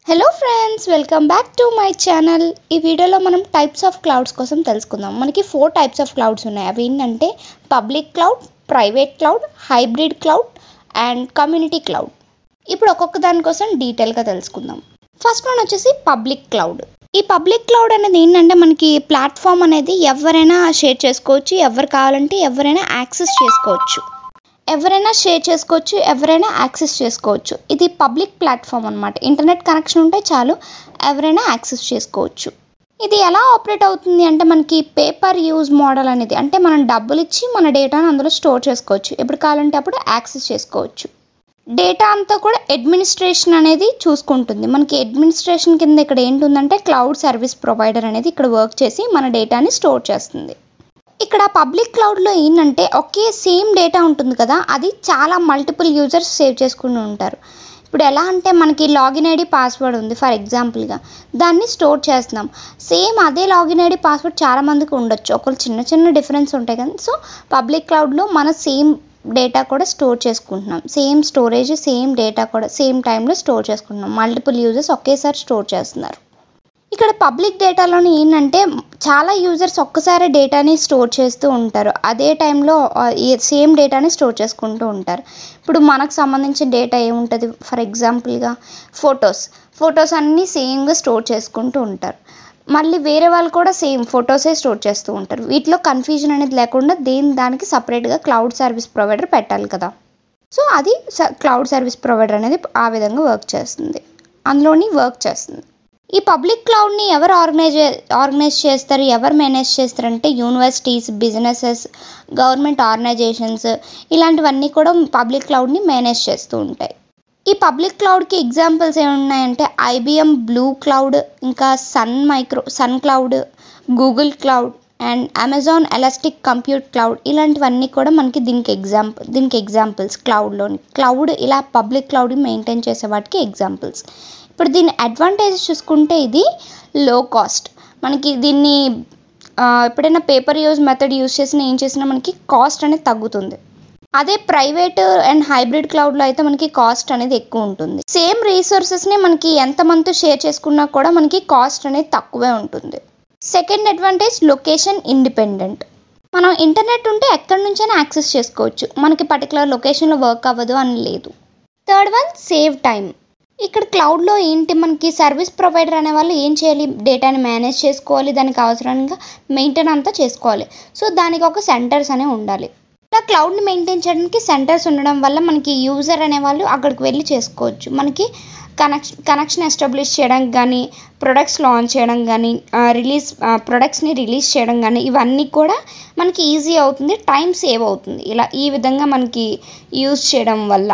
hello friends welcome back to my channel ఈ వీడియోలో మనం టైప్స్ ఆఫ్ క్లౌడ్స్ కోసం తెలుసుకుందాం మనకి ఫోర్ టైప్స్ ఆఫ్ క్లౌడ్స్ ఉన్నాయి అవి ఏంటంటే public cloud private cloud hybrid cloud and community cloud ఇప్పుడు ఒక్కొక్క దానికోసం డీటెయిల్గా తెలుసుకుందాం ఫస్ట్ వన్ వచ్చేసి పబ్లిక్ క్లౌడ్ ఈ పబ్లిక్ క్లౌడ్ అనేది ఏంటంటే మనకి ప్లాట్ఫామ్ అనేది ఎవరైనా షేర్ చేసుకోవచ్చు ఎవరు కావాలంటే ఎవరైనా యాక్సెస్ చేసుకోవచ్చు ఎవరైనా షేర్ చేసుకోవచ్చు ఎవరైనా యాక్సెస్ చేసుకోవచ్చు ఇది పబ్లిక్ ప్లాట్ఫామ్ అనమాట ఇంటర్నెట్ కనెక్షన్ ఉంటే చాలు ఎవరైనా యాక్సెస్ చేసుకోవచ్చు ఇది ఎలా ఆపరేట్ అవుతుంది అంటే మనకి పేపర్ యూజ్ మోడల్ అనేది అంటే మనం డబ్బులు ఇచ్చి మన డేటాను అందులో స్టోర్ చేసుకోవచ్చు ఎప్పుడు కావాలంటే అప్పుడు యాక్సెస్ చేసుకోవచ్చు డేటా అంతా కూడా అడ్మినిస్ట్రేషన్ అనేది చూసుకుంటుంది మనకి అడ్మినిస్ట్రేషన్ కింద ఇక్కడ ఏంటుందంటే క్లౌడ్ సర్వీస్ ప్రొవైడర్ అనేది ఇక్కడ వర్క్ చేసి మన డేటాని స్టోర్ చేస్తుంది ఇక్కడ పబ్లిక్ క్లౌడ్లో ఏంటంటే ఒకే సేమ్ డేటా ఉంటుంది కదా అది చాలా మల్టిపుల్ యూజర్స్ సేవ్ చేసుకుని ఉంటారు ఇప్పుడు ఎలా అంటే మనకి లాగిన్ ఐడి పాస్వర్డ్ ఉంది ఫర్ ఎగ్జాంపుల్గా దాన్ని స్టోర్ చేస్తున్నాం సేమ్ అదే లాగిన్ ఐడి పాస్వర్డ్ చాలా మందికి ఉండొచ్చు ఒకళ్ళు చిన్న చిన్న డిఫరెన్స్ ఉంటాయి కదా సో పబ్లిక్ క్లౌడ్లో మన సేమ్ డేటా కూడా స్టోర్ చేసుకుంటున్నాం సేమ్ స్టోరేజ్ సేమ్ డేటా కూడా సేమ్ టైంలో స్టోర్ చేసుకుంటున్నాం మల్టిపుల్ యూజర్స్ ఒకేసారి స్టోర్ చేస్తున్నారు ఇక్కడ పబ్లిక్ డేటాలోని ఏంటంటే చాలా యూజర్స్ ఒక్కసారి డేటాని స్టోర్ చేస్తూ ఉంటారు అదే టైంలో సేమ్ డేటాని స్టోర్ చేసుకుంటూ ఉంటారు ఇప్పుడు మనకు సంబంధించిన డేటా ఏముంటుంది ఫర్ ఎగ్జాంపుల్గా ఫొటోస్ ఫొటోస్ అన్నీ సేమ్గా స్టోర్ చేసుకుంటూ ఉంటారు మళ్ళీ వేరే వాళ్ళు కూడా సేమ్ ఫొటోసే స్టోర్ చేస్తూ ఉంటారు వీటిలో కన్ఫ్యూజన్ అనేది లేకుండా దేని దానికి సపరేట్గా క్లౌడ్ సర్వీస్ ప్రొవైడర్ పెట్టాలి కదా సో అది క్లౌడ్ సర్వీస్ ప్రొవైడర్ అనేది ఆ విధంగా వర్క్ చేస్తుంది అందులోని వర్క్ చేస్తుంది ఈ పబ్లిక్ క్లౌడ్ని ఎవరు ఆర్గనైజ్ ఆర్గనైజ్ చేస్తారు ఎవరు మేనేజ్ చేస్తారంటే యూనివర్సిటీస్ బిజినెసెస్ గవర్నమెంట్ ఆర్గనైజేషన్స్ ఇలాంటివన్నీ కూడా పబ్లిక్ క్లౌడ్ని మేనేజ్ చేస్తూ ఉంటాయి ఈ పబ్లిక్ క్లౌడ్కి ఎగ్జాంపుల్స్ ఏమున్నాయంటే ఐబిఎం బ్లూ క్లౌడ్ ఇంకా Sun micro Sun cloud Google cloud and Amazon elastic compute cloud ఇలాంటివన్నీ కూడా మనకి దీనికి ఎగ్జాంపుల్ దీనికి ఎగ్జాంపుల్స్ క్లౌడ్లోని క్లౌడ్ ఇలా పబ్లిక్ క్లౌడ్ మెయింటైన్ చేసే వాటికి ఎగ్జాంపుల్స్ ఇప్పుడు దీని అడ్వాంటేజ్ చూసుకుంటే ఇది లో కాస్ట్ మనకి దీన్ని ఎప్పుడైనా పేపర్ యూజ్ మెథడ్ యూజ్ చేసినా ఏం చేసినా మనకి కాస్ట్ అనేది తగ్గుతుంది అదే ప్రైవేట్ అండ్ హైబ్రిడ్ క్లౌడ్లో అయితే మనకి కాస్ట్ అనేది ఎక్కువ ఉంటుంది సేమ్ రీసోర్సెస్ని మనకి ఎంతమంది షేర్ చేసుకున్నా కూడా మనకి కాస్ట్ అనేది తక్కువే ఉంటుంది సెకండ్ అడ్వాంటేజ్ లొకేషన్ ఇండిపెండెంట్ మనం ఇంటర్నెట్ ఉంటే ఎక్కడి నుంచైనా యాక్సెస్ చేసుకోవచ్చు మనకి పర్టికులర్ లొకేషన్లో వర్క్ అవ్వదు అని లేదు థర్డ్ వన్ సేవ్ టైం ఇక్కడ క్లౌడ్లో ఏంటి మనకి సర్వీస్ ప్రొవైడర్ అనే వాళ్ళు ఏం చేయాలి డేటాని మేనేజ్ చేసుకోవాలి దానికి అవసరంగా మెయింటైన్ అంతా చేసుకోవాలి సో దానికి ఒక సెంటర్స్ అనేవి ఉండాలి ఇలా క్లౌడ్ని మెయింటైన్ చేయడానికి సెంటర్స్ ఉండడం వల్ల మనకి యూజర్ అనేవాళ్ళు అక్కడికి వెళ్ళి చేసుకోవచ్చు మనకి కనెక్షన్ కనెక్షన్ ఎస్టాబ్లిష్ చేయడానికి కానీ ప్రొడక్ట్స్ లాంచ్ చేయడం కానీ రిలీజ్ ప్రొడక్ట్స్ని రిలీజ్ చేయడం కానీ ఇవన్నీ కూడా మనకి ఈజీ అవుతుంది టైం సేవ్ అవుతుంది ఇలా ఈ విధంగా మనకి యూజ్ చేయడం వల్ల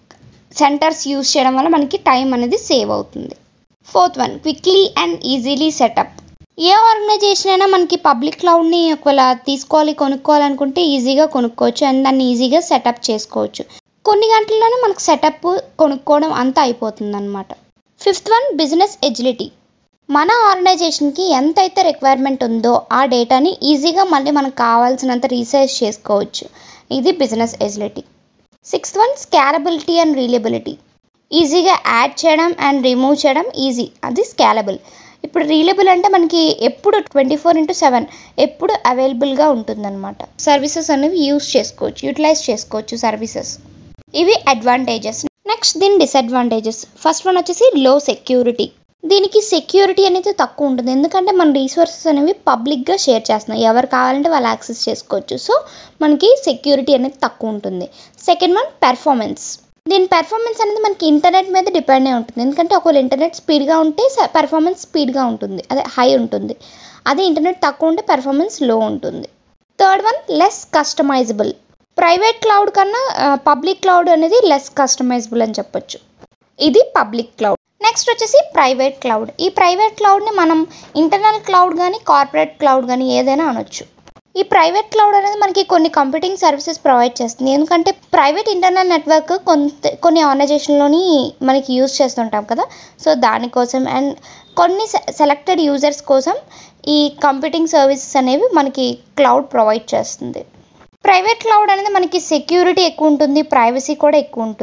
సెంటర్స్ యూజ్ చేయడం వల్ల మనకి టైం అనేది సేవ్ అవుతుంది fourth one quickly and easily setup ఏ ఆర్గనైజేషన్ అయినా మనకి పబ్లిక్ క్లౌడ్ని ఒకవేళ తీసుకోవాలి కొనుక్కోవాలనుకుంటే ఈజీగా కొనుక్కోవచ్చు అండ్ దాన్ని ఈజీగా సెటప్ చేసుకోవచ్చు కొన్ని గంటల్లోనే మనకు సెటప్ కొనుక్కోవడం అంతా అయిపోతుంది అనమాట ఫిఫ్త్ వన్ బిజినెస్ ఎజిలిటీ మన ఆర్గనైజేషన్కి ఎంత అయితే రిక్వైర్మెంట్ ఉందో ఆ డేటాని ఈజీగా మళ్ళీ మనకు కావాల్సినంత రీసెర్చ్ చేసుకోవచ్చు ఇది business agility sixth one scalability and reliability ఈజీగా యాడ్ చేయడం అండ్ రిమూవ్ చేయడం ఈజీ అది స్కాలబుల్ ఇప్పుడు రీలబుల్ అంటే మనకి ఎప్పుడు ట్వంటీ ఫోర్ ఇంటూ సెవెన్ ఎప్పుడు అవైలబుల్గా ఉంటుందన్నమాట సర్వీసెస్ అనేవి యూస్ చేసుకోవచ్చు యూటిలైజ్ చేసుకోవచ్చు సర్వీసెస్ ఇవి అడ్వాంటేజెస్ నెక్స్ట్ దీని డిసడ్వాంటేజెస్ ఫస్ట్ వన్ వచ్చేసి లో సెక్యూరిటీ దీనికి సెక్యూరిటీ అనేది తక్కువ ఉంటుంది ఎందుకంటే మన రీసోర్సెస్ అనేవి పబ్లిక్గా షేర్ చేస్తున్నాం ఎవరు కావాలంటే వాళ్ళు యాక్సెస్ చేసుకోవచ్చు సో మనకి సెక్యూరిటీ అనేది తక్కువ ఉంటుంది సెకండ్ వన్ పెర్ఫార్మెన్స్ దీని పెర్ఫార్మెన్స్ అనేది మనకి ఇంటర్నెట్ మీద డిపెండ్ అయి ఉంటుంది ఎందుకంటే ఒకవేళ ఇంటర్నెట్ స్పీడ్గా ఉంటే పెర్ఫార్మెన్స్ స్పీడ్గా ఉంటుంది అదే హై ఉంటుంది అదే ఇంటర్నెట్ తక్కువ ఉంటే పెర్ఫార్మెన్స్ లో ఉంటుంది third one less customizable private cloud కన్నా పబ్లిక్ క్లౌడ్ అనేది లెస్ కస్టమైజబుల్ అని చెప్పొచ్చు ఇది పబ్లిక్ క్లౌడ్ నెక్స్ట్ వచ్చేసి ప్రైవేట్ క్లౌడ్ ఈ ప్రైవేట్ క్లౌడ్ని మనం ఇంటర్నల్ క్లౌడ్ కానీ కార్పొరేట్ క్లౌడ్ కానీ ఏదైనా అనొచ్చు ఈ ప్రైవేట్ క్లౌడ్ అనేది మనకి కొన్ని కంప్యూటింగ్ సర్వీసెస్ ప్రొవైడ్ చేస్తుంది ఎందుకంటే ప్రైవేట్ ఇంటర్నల్ నెట్వర్క్ కొంత కొన్ని ఆర్గనైజేషన్లోని మనకి యూజ్ చేస్తుంటాం కదా సో దానికోసం అండ్ కొన్ని సెలెక్టెడ్ యూజర్స్ కోసం ఈ కంప్యూటింగ్ సర్వీసెస్ అనేవి మనకి క్లౌడ్ ప్రొవైడ్ చేస్తుంది ప్రైవేట్ క్లౌడ్ అనేది మనకి సెక్యూరిటీ ఎక్కువ ఉంటుంది ప్రైవసీ కూడా ఎక్కువ ఉంటుంది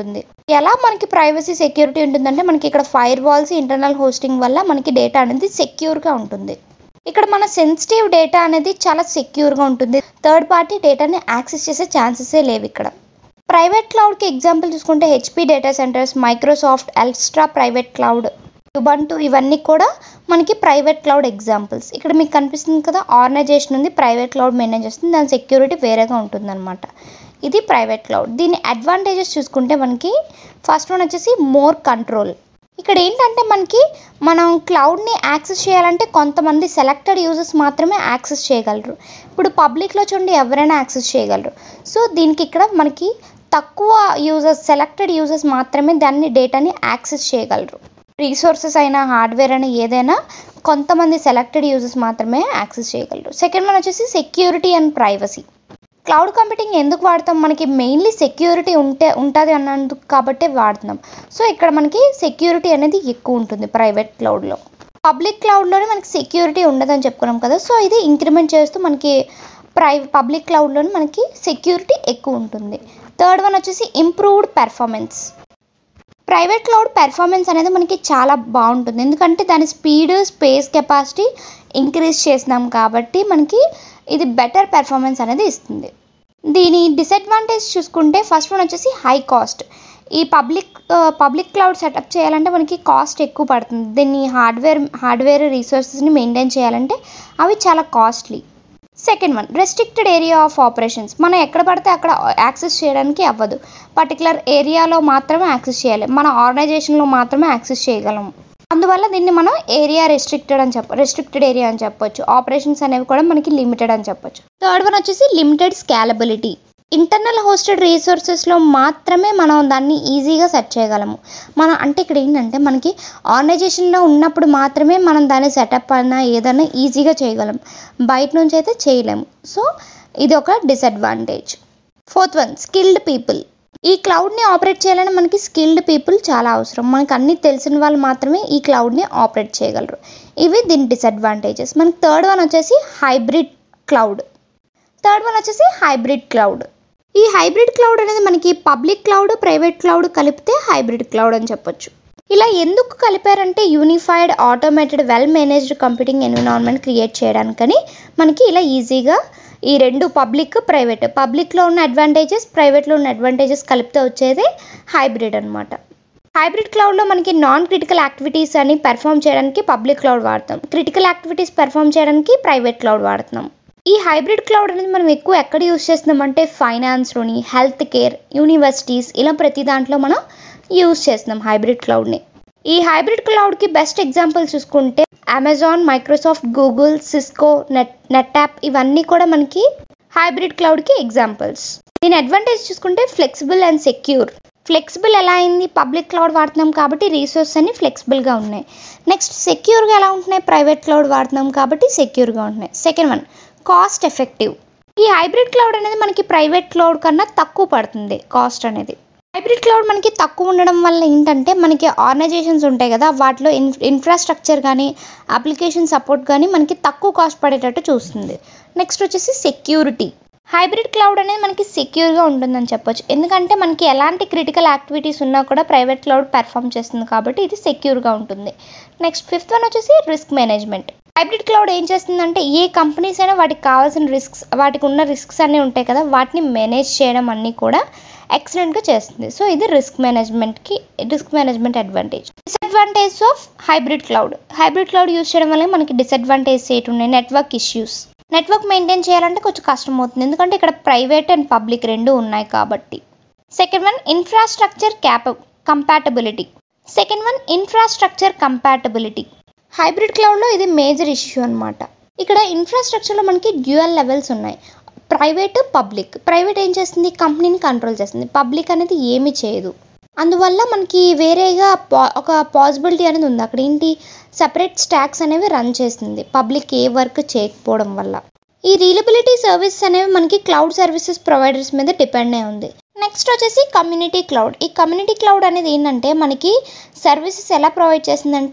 ఎలా మనకి ప్రైవసీ సెక్యూరిటీ ఉంటుందంటే మనకి ఇక్కడ ఫైర్ వాల్స్ ఇంటర్నల్ హోస్టింగ్ వల్ల మనకి డేటా అనేది సెక్యూర్గా ఉంటుంది ఇక్కడ మన సెన్సిటివ్ డేటా అనేది చాలా సెక్యూర్గా ఉంటుంది థర్డ్ పార్టీ డేటాని యాక్సెస్ చేసే ఛాన్సెసే లేవు ఇక్కడ ప్రైవేట్ క్లౌడ్కి ఎగ్జాంపుల్ చూసుకుంటే HP data centers Microsoft Elastra private cloud Ubuntu ఇవన్నీ కూడా మనకి ప్రైవేట్ క్లౌడ్ ఎగ్జాంపుల్స్ ఇక్కడ మీకు కనిపిస్తుంది కదా ఆర్గనైజేషన్ ఉంది ప్రైవేట్ క్లౌడ్ మేనేజ్ చేస్తుంది దాని సెక్యూరిటీ వేరేగా ఉంటుందన్నమాట ఇది ప్రైవేట్ క్లౌడ్ దీని అడ్వాంటేజెస్ చూసుకుంటే మనకి ఫస్ట్ వన్ వచ్చేసి మోర్ కంట్రోల్ ఇక్కడ ఏంటంటే మనకి మనం క్లౌడ్ని యాక్సెస్ చేయాలంటే కొంతమంది సెలెక్టెడ్ యూజర్స్ మాత్రమే యాక్సెస్ చేయగలరు ఇప్పుడు పబ్లిక్లో చూడండి ఎవరైనా యాక్సెస్ చేయగలరు సో దీనికి ఇక్కడ మనకి తక్కువ యూజర్స్ సెలెక్టెడ్ యూజర్స్ మాత్రమే దాన్ని డేటాని యాక్సెస్ చేయగలరు రీసోర్సెస్ అయినా హార్డ్వేర్ అయినా ఏదైనా కొంతమంది సెలెక్టెడ్ యూజర్స్ మాత్రమే యాక్సెస్ చేయగలరు సెకండ్ వన్ వచ్చేసి security and privacy cloud computing ఎందుకు వాడతాం మనకి మెయిన్లీ సెక్యూరిటీ ఉంటే ఉంటుంది అన్నందుకు కాబట్టే వాడుతున్నాం సో ఇక్కడ మనకి సెక్యూరిటీ అనేది ఎక్కువ ఉంటుంది ప్రైవేట్ క్లౌడ్లో పబ్లిక్ క్లౌడ్లోనే మనకి సెక్యూరిటీ ఉండదని చెప్పుకున్నాం కదా సో ఇది ఇంక్రిమెంట్ చేస్తూ మనకి ప్రై పబ్లిక్ క్లౌడ్లోనే మనకి సెక్యూరిటీ ఎక్కువ ఉంటుంది థర్డ్ వన్ వచ్చేసి improved performance private cloud performance అనేది మనకి చాలా బాగుంటుంది ఎందుకంటే దాని స్పీడ్ స్పేస్ కెపాసిటీ ఇంక్రీజ్ చేసినాం కాబట్టి మనకి ఇది బెటర్ పెర్ఫార్మెన్స్ అనేది ఇస్తుంది దీని డిసడ్వాంటేజ్ చూసుకుంటే ఫస్ట్ వన్ వచ్చేసి హై కాస్ట్ ఈ పబ్లిక్ పబ్లిక్ క్లౌడ్ సెటప్ చేయాలంటే మనకి కాస్ట్ ఎక్కువ పడుతుంది దీన్ని హార్డ్వేర్ హార్డ్వేర్ రీసోర్సెస్ని మెయింటైన్ చేయాలంటే అవి చాలా costly second one restricted area of operations మనం ఎక్కడ పడితే అక్కడ యాక్సెస్ చేయడానికి అవ్వదు పర్టికులర్ ఏరియాలో మాత్రమే యాక్సెస్ చేయాలి మన ఆర్గనైజేషన్లో మాత్రమే యాక్సెస్ చేయగలము అందువల్ల దీన్ని మనం ఏరియా రెస్ట్రిక్టెడ్ అని చెప్ప రెస్ట్రిక్టెడ్ ఏరియా అని చెప్పొచ్చు ఆపరేషన్స్ అనేవి కూడా మనకి లిమిటెడ్ అని చెప్పొచ్చు థర్డ్ వన్ వచ్చేసి లిమిటెడ్ స్కాలబిలిటీ ఇంటర్నల్ హోస్టెడ్ రీసోర్సెస్లో మాత్రమే మనం దాన్ని ఈజీగా సెట్ చేయగలము మనం అంటే ఇక్కడ ఏంటంటే మనకి ఆర్గనైజేషన్లో ఉన్నప్పుడు మాత్రమే మనం దాన్ని సెటప్ అయినా ఏదైనా ఈజీగా చేయగలం బయట నుంచి అయితే చేయలేము సో ఇది ఒక disadvantage fourth one skilled people ఈ క్లౌడ్ని ఆపరేట్ చేయాలంటే మనకి స్కిల్డ్ పీపుల్ చాలా అవసరం మనకి అన్ని తెలిసిన వాళ్ళు మాత్రమే ఈ క్లౌడ్ని ఆపరేట్ చేయగలరు ఇవి దీని డిసడ్వాంటేజెస్ మనకి థర్డ్ వన్ వచ్చేసి హైబ్రిడ్ క్లౌడ్ థర్డ్ వన్ వచ్చేసి హైబ్రిడ్ క్లౌడ్ ఈ హైబ్రిడ్ క్లౌడ్ అనేది మనకి పబ్లిక్ క్లౌడ్ ప్రైవేట్ క్లౌడ్ కలిపితే హైబ్రిడ్ క్లౌడ్ అని చెప్పొచ్చు ఇలా ఎందుకు కలిపారంటే unified automated well managed computing environment create చేయడానికని మనకి ఇలా ఈజీగా ఈ రెండు పబ్లిక్ ప్రైవేట్ పబ్లిక్లో ఉన్న అడ్వాంటేజెస్ ప్రైవేట్లో ఉన్న అడ్వాంటేజెస్ కలిపితే వచ్చేది హైబ్రిడ్ అనమాట హైబ్రిడ్ క్లౌడ్లో మనకి నాన్ క్రిటికల్ యాక్టివిటీస్ అని పెర్ఫామ్ చేయడానికి పబ్లిక్ క్లౌడ్ వాడతాం క్రిటికల్ యాక్టివిటీస్ పెర్ఫామ్ చేయడానికి ప్రైవేట్ క్లౌడ్ వాడుతున్నాం ఈ హైబ్రిడ్ క్లౌడ్ అనేది మనం ఎక్కువ ఎక్కడ యూస్ చేస్తున్నాం అంటే ఫైనాన్స్లోని హెల్త్ కేర్ యూనివర్సిటీస్ ఇలా ప్రతి దాంట్లో మనం యూస్ చేస్తున్నాం హైబ్రిడ్ క్లౌడ్ని ఈ హైబ్రిడ్ క్లౌడ్కి బెస్ట్ ఎగ్జాంపుల్ చూసుకుంటే Amazon Microsoft Google Cisco net NetApp ఇవన్నీ కూడా మనకి హైబ్రిడ్ క్లౌడ్కి ఎగ్జాంపుల్స్ దీని అడ్వాంటేజ్ చూసుకుంటే ఫ్లెక్సిబుల్ అండ్ సెక్యూర్ ఫ్లెక్సిబుల్ ఎలా అయింది పబ్లిక్ క్లౌడ్ వాడుతున్నాం కాబట్టి రీసోర్స్ అన్ని ఫ్లెక్సిబుల్గా ఉన్నాయి నెక్స్ట్ సెక్యూర్గా ఎలా ఉంటున్నాయి ప్రైవేట్ క్లౌడ్ వాడుతున్నాం కాబట్టి సెక్యూర్గా ఉంటున్నాయి సెకండ్ వన్ కాస్ట్ ఎఫెక్టివ్ ఈ హైబ్రిడ్ క్లౌడ్ అనేది మనకి ప్రైవేట్ క్లౌడ్ కన్నా తక్కువ పడుతుంది కాస్ట్ అనేది హైబ్రిడ్ క్లౌడ్ మనకి తక్కువ ఉండడం వల్ల ఏంటంటే మనకి ఆర్గనైజేషన్స్ ఉంటాయి కదా వాటిలో ఇన్ ఇన్ఫ్రాస్ట్రక్చర్ కానీ అప్లికేషన్ సపోర్ట్ కానీ మనకి తక్కువ కాస్ట్ పడేటట్టు చూస్తుంది నెక్స్ట్ వచ్చేసి సెక్యూరిటీ హైబ్రిడ్ క్లౌడ్ అనేది మనకి సెక్యూర్గా ఉంటుందని చెప్పొచ్చు ఎందుకంటే మనకి ఎలాంటి క్రిటికల్ యాక్టివిటీస్ ఉన్నా కూడా ప్రైవేట్ క్లౌడ్ పెర్ఫామ్ చేస్తుంది కాబట్టి ఇది సెక్యూర్గా ఉంటుంది నెక్స్ట్ ఫిఫ్త్ వన్ వచ్చేసి రిస్క్ మేనేజ్మెంట్ హైబ్రిడ్ క్లౌడ్ ఏం చేస్తుందంటే ఏ కంపెనీస్ అయినా వాటికి కావాల్సిన రిస్క్స్ వాటికి ఉన్న రిస్క్స్ అన్నీ ఉంటాయి కదా వాటిని మేనేజ్ చేయడం అన్నీ కూడా ఎక్సలెంట్గా చేస్తుంది సో ఇది రిస్క్ మేనేజ్మెంట్కి risk management advantage disadvantage of hybrid cloud hybrid cloud use చేయడం వల్ల మనకి డిసడ్వాంటేజ్ ఏంటి ఉన్నాయి నెట్వర్క్ ఇష్యూస్ నెట్వర్క్ మెయింటైన్ చేయాలంటే కొంచెం కష్టం అవుతుంది ఎందుకంటే ఇక్కడ ప్రైవేట్ అండ్ పబ్లిక్ రెండు ఉన్నాయి కాబట్టి సెకండ్ వన్ ఇన్ఫ్రాస్ట్రక్చర్ క్యాప compatibility second one infrastructure compatibility hybrid క్లౌడ్లో ఇది మేజర్ ఇష్యూ అనమాట ఇక్కడ ఇన్ఫ్రాస్ట్రక్చర్లో మనకి డ్యూయల్ లెవెల్స్ ఉన్నాయి ప్రైవేట్ పబ్లిక్ ప్రైవేట్ ఏం చేస్తుంది కంపెనీని కంట్రోల్ చేస్తుంది పబ్లిక్ అనేది ఏమీ చేయదు అందువల్ల మనకి వేరేగా పా ఒక పాసిబిలిటీ అనేది ఉంది అక్కడ ఏంటి సపరేట్ స్టాక్స్ అనేవి రన్ చేస్తుంది పబ్లిక్ ఏ వర్క్ చేయకపోవడం వల్ల ఈ రీలబిలిటీ సర్వీసెస్ అనేవి మనకి క్లౌడ్ సర్వీసెస్ ప్రొవైడర్స్ మీద డిపెండ్ అయి ఉంది నెక్స్ట్ వచ్చేసి కమ్యూనిటీ క్లౌడ్ ఈ కమ్యూనిటీ క్లౌడ్ అనేది ఏంటంటే మనకి సర్వీసెస్ ఎలా ప్రొవైడ్ చేస్తుందంటే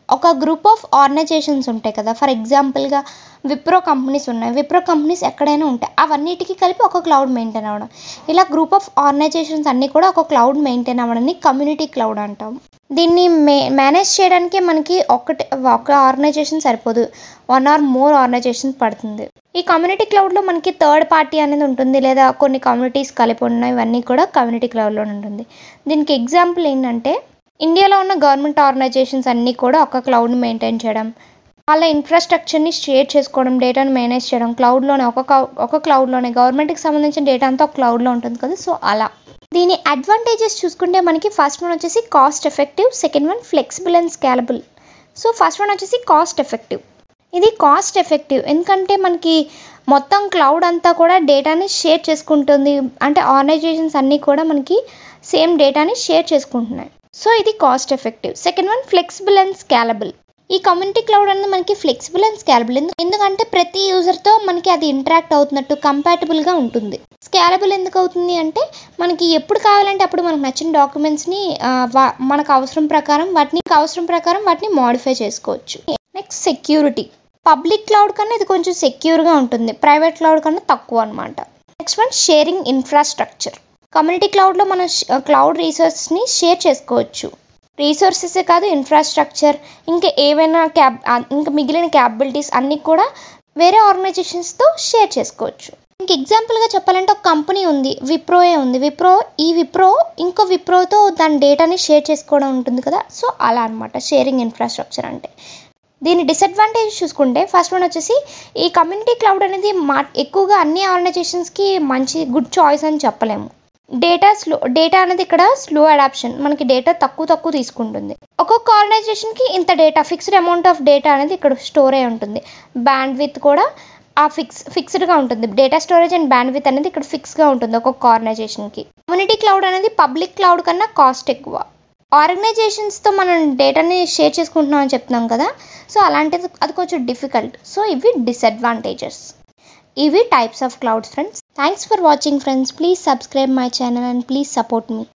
ఒక గ్రూప్ ఆఫ్ ఆర్గనైజేషన్స్ ఉంటాయి కదా ఫర్ ఎగ్జాంపుల్గా విప్రో కంపెనీస్ ఉన్నాయి విప్రో కంపెనీస్ ఎక్కడైనా ఉంటాయి అవన్నిటికీ కలిపి ఒక క్లౌడ్ మెయింటైన్ అవ్వడం ఇలా గ్రూప్ ఆఫ్ ఆర్గనైజేషన్స్ అన్నీ కూడా ఒక క్లౌడ్ మెయింటైన్ అవ్వడాన్ని కమ్యూనిటీ క్లౌడ్ అంటాం దీన్ని మే మేనేజ్ చేయడానికి మనకి ఒకటి ఒక ఆర్గనైజేషన్ సరిపోదు వన్ ఆర్ మోర్ ఆర్గనైజేషన్ పడుతుంది ఈ కమ్యూనిటీ క్లౌడ్లో మనకి థర్డ్ పార్టీ అనేది ఉంటుంది లేదా కొన్ని కమ్యూనిటీస్ కలిపి ఉన్నాయి ఇవన్నీ కూడా కమ్యూనిటీ క్లౌడ్లో ఉంటుంది దీనికి ఎగ్జాంపుల్ ఏంటంటే ఇండియాలో ఉన్న గవర్నమెంట్ ఆర్గనైజేషన్స్ అన్నీ కూడా ఒక క్లౌడ్ని మెయింటైన్ చేయడం వాళ్ళ ఇన్ఫ్రాస్ట్రక్చర్ని షేర్ చేసుకోవడం డేటాను మేనేజ్ చేయడం క్లౌడ్లోనే ఒక ఒక క్లౌడ్లోనే గవర్నమెంట్కి సంబంధించిన డేటా అంతా ఒక క్లౌడ్లో ఉంటుంది కదా సో అలా దీని అడ్వాంటేజెస్ చూసుకుంటే మనకి ఫస్ట్ వన్ వచ్చేసి cost effective second one flexible and scalable so first one వచ్చేసి కాస్ట్ ఎఫెక్టివ్ ఇది కాస్ట్ ఎఫెక్టివ్ ఎందుకంటే మనకి మొత్తం క్లౌడ్ అంతా కూడా డేటాని షేర్ చేసుకుంటుంది అంటే ఆర్గనైజేషన్స్ అన్నీ కూడా మనకి సేమ్ డేటాని షేర్ చేసుకుంటున్నాయి సో ఇది cost effective second one flexible and scalable ఈ కమ్యూనిటీ క్లౌడ్ అనేది మనకి ఫ్లెక్సిబుల్ అండ్ స్కేలబుల్ ఎందుకంటే ప్రతి యూజర్తో మనకి అది ఇంటరాక్ట్ అవుతున్నట్టు కంపాటబుల్గా ఉంటుంది స్కేలబుల్ ఎందుకు అవుతుంది అంటే మనకి ఎప్పుడు కావాలంటే అప్పుడు మనకు నచ్చిన డాక్యుమెంట్స్ని మనకు అవసరం ప్రకారం వాటిని అవసరం ప్రకారం వాటిని మాడిఫై చేసుకోవచ్చు నెక్స్ట్ సెక్యూరిటీ పబ్లిక్ క్లౌడ్ కన్నా ఇది కొంచెం సెక్యూర్గా ఉంటుంది ప్రైవేట్ క్లౌడ్ కన్నా తక్కువ అనమాట next one sharing infrastructure community క్లౌడ్లో మనం క్లౌడ్ రీసోర్సెస్ని షేర్ చేసుకోవచ్చు రీసోర్సెసే కాదు ఇన్ఫ్రాస్ట్రక్చర్ ఇంకా ఏవైనా క్యాబ్ ఇంకా మిగిలిన క్యాపబిలిటీస్ అన్నీ కూడా వేరే ఆర్గనైజేషన్స్తో షేర్ చేసుకోవచ్చు ఇంక ఎగ్జాంపుల్గా చెప్పాలంటే ఒక కంపెనీ ఉంది విప్రోయే ఉంది విప్రో ఈ విప్రో ఇంకో విప్రోతో దాని డేటాని షేర్ చేసుకోవడం ఉంటుంది కదా సో అలా అనమాట షేరింగ్ ఇన్ఫ్రాస్ట్రక్చర్ అంటే దీని డిసడ్వాంటేజ్ చూసుకుంటే ఫస్ట్ వన్ వచ్చేసి ఈ కమ్యూనిటీ క్లౌడ్ అనేది మా ఎక్కువగా అన్ని ఆర్గనైజేషన్స్కి మంచి గుడ్ చాయిస్ అని చెప్పలేము డేటా స్లో డేటా అనేది ఇక్కడ స్లో అడాప్షన్ మనకి డేటా తక్కువ తక్కువ తీసుకుంటుంది ఒక్కొక్క ఆర్గనైజేషన్కి ఇంత data fixed amount of data అనేది ఇక్కడ స్టోర్ అయి ఉంటుంది బ్యాండ్ విత్ కూడా ఆ ఫిక్స్ ఫిక్స్డ్గా ఉంటుంది data storage and bandwidth అనేది ఇక్కడ ఫిక్స్గా ఉంటుంది ఒక్కొక్క ఆర్గనైజేషన్కి కమ్యూనిటీ క్లౌడ్ అనేది పబ్లిక్ క్లౌడ్ కన్నా కాస్ట్ ఎక్కువ ఆర్గనైజేషన్స్తో మనం డేటాని షేర్ చేసుకుంటున్నాం అని చెప్తున్నాం కదా సో అలాంటిది అది కొంచెం డిఫికల్ట్ సో ఇవి డిసడ్వాంటేజెస్ ఇవి types of clouds friends thanks for watching friends please subscribe my channel and please support me